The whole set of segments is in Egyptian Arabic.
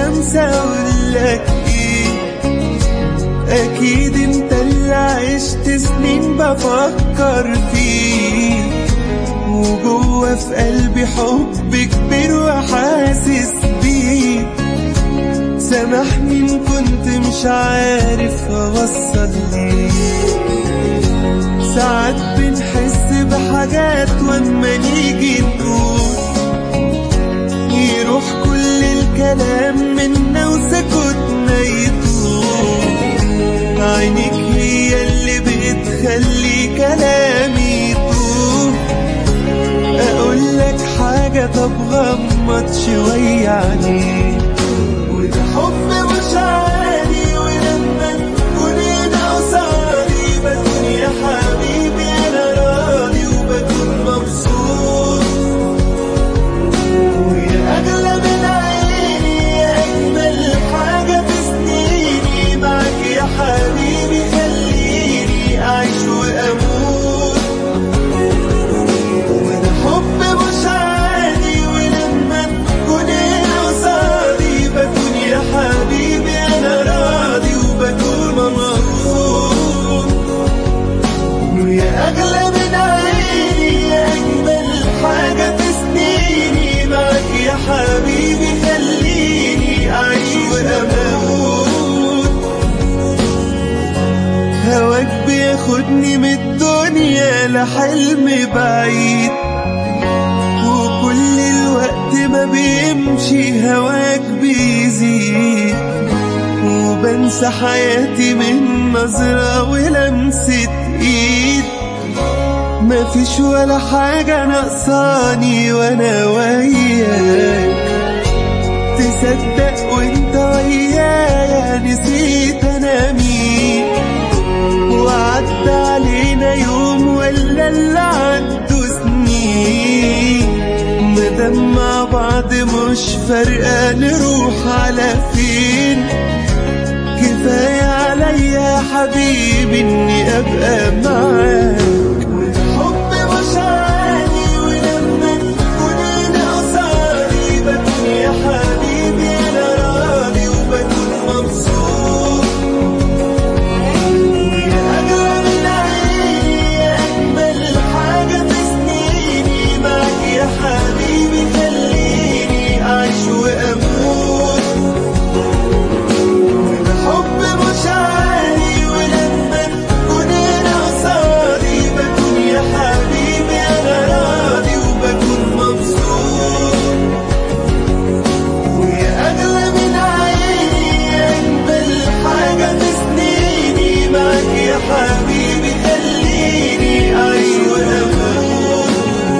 همسة اقولك ايه اكيد انت اللي عشت سنين بفكر فيه وجوه في قلبي حب كبير وحاسس بيه سامحني ان كنت مش عارف اوصل ليه ساعات بنحس بحاجات واما نيجي نقول يروح كل الكلام منا وسكوتنا يطول عينيك هي اللي بتخلي كلامي يطول اقول لك حاجة طب غمض شوية عليك وده حب مش عادي ولما تكون هنا قصادي بكون يا حبيبي انا راضي وبكون مبسوط ويا اغلى من عيني يا اجمل حاجه في سنيني معاك يا حبيبي خليني اعيش واموت وده حب مش عادي ولما تكون هنا قصادي بكون يا حبيبي انا راضي وبكون مبسوط ويا اغلى من عيني يا اجمل حاجه في سنيني معاك يا حبيبي خليني اعيش واموت هواك بياخدني من الدنيا لحلم بعيد وكل الوقت ما بيمشي هواك بيزيد وبنسى حياتي من نظرة ولمسة ايد مفيش ولا حاجة ناقصاني وانا وياك تصدق وانت ويايا نسيت انا مين وعدى علينا يوم ولا اللي عدوا سنين مادام مع بعض مش فارقة نروح على فين كفاية عليا يا حبيبي اني ابقى معاك والحب مش عادي ولما تكون هنا قصادي بكون يا حبيبي انا راضي وبكون مبسوط ويا اغلى من عيني يا اجمل حاجه في سنيني معاك يا حبيبي خليني اعيش واموت وده حب مش عادي ولما تكون هنا قصادي بكون يا حبيبي انا راضي وبكون مبسوط ويا اغلى من عيني يا اجمل حاجه في سنيني معاك يا حبيبي خليني اعيش واموت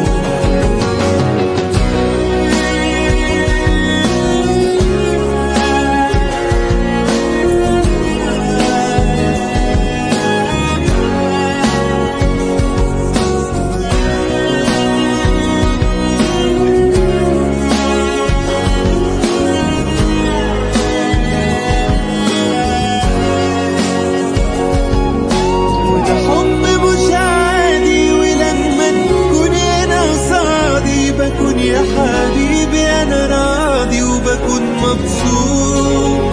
وده حب مش عادي ولما تكون هنا قصادي بكون يا حبيبي انا راضي وبكون مبسوط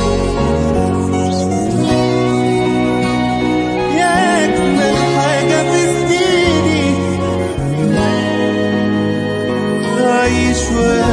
يا اجمل حاجه في سنيني عايش وأموت